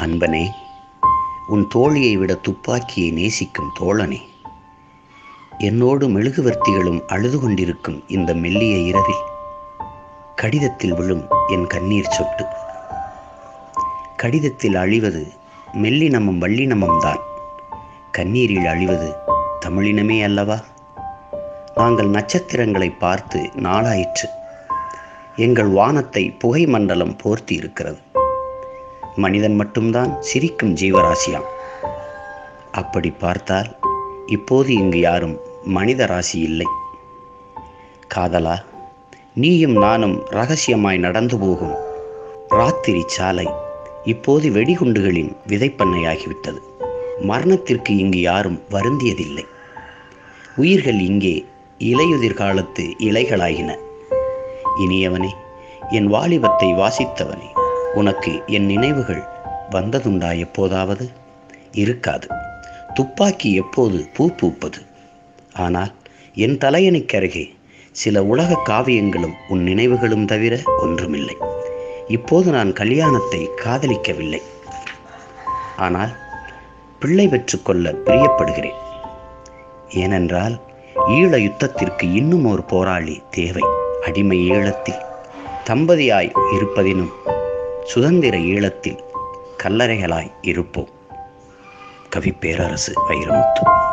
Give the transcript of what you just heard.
அன்பனே உன் தோழியை விட துப்பாக்கியை நேசிக்கும் தோழனே என்னோடு மெழுகுவர்த்திகளும் அழுது கொண்டிருக்கும் இந்த மெல்லிய இரவில் கடிதத்தில் விழும் என் கண்ணீர் சொட்டு கடிதத்தில் அழிவது மெல்லினமும் வள்ளினமும் தான் கண்ணீரில் அழிவது தமிழினமே அல்லவா நாங்கள் நட்சத்திரங்களை பார்த்து நாளாயிற்று எங்கள் வானத்தை புகை மண்டலம் போர்த்தி இருக்கிறது மனிதன் மட்டும்தான் சிரிக்கும் ஜீவராசியாம் அப்படி பார்த்தால் இப்போது இங்கு யாரும் மனித ராசி இல்லை காதலா நீயும் நானும் ரகசியமாய் நடந்து போகும் ராத்திரி சாலை இப்போது வெடிகுண்டுகளின் விதைப்பண்ணையாகிவிட்டது மரணத்திற்கு இங்கு யாரும் வருந்தியதில்லை உயிர்கள் இங்கே இலையுதிர் காலத்து இலைகளாகின இனியவனே என் வாலிபத்தை வாசித்தவனே உனக்கு என் நினைவுகள் வந்ததுண்டா எப்போதாவது இருக்காது துப்பாக்கி எப்போது பூ பூப்பது ஆனால் என் தலையணைக்கருகே சில உலக காவியங்களும் உன் நினைவுகளும் தவிர ஒன்றுமில்லை இப்போது நான் கல்யாணத்தை காதலிக்கவில்லை ஆனால் பிள்ளை பெற்றுக்கொள்ள பிரியப்படுகிறேன் ஏனென்றால் ஈழ யுத்தத்திற்கு இன்னும் ஒரு போராளி தேவை அடிமை ஈழத்தில் தம்பதியாய் இருப்பதினும் சுதந்திர ஈழத்தில் கல்லறைகளாய் இருப்போம் கவி பேரரசு வைரமுத்து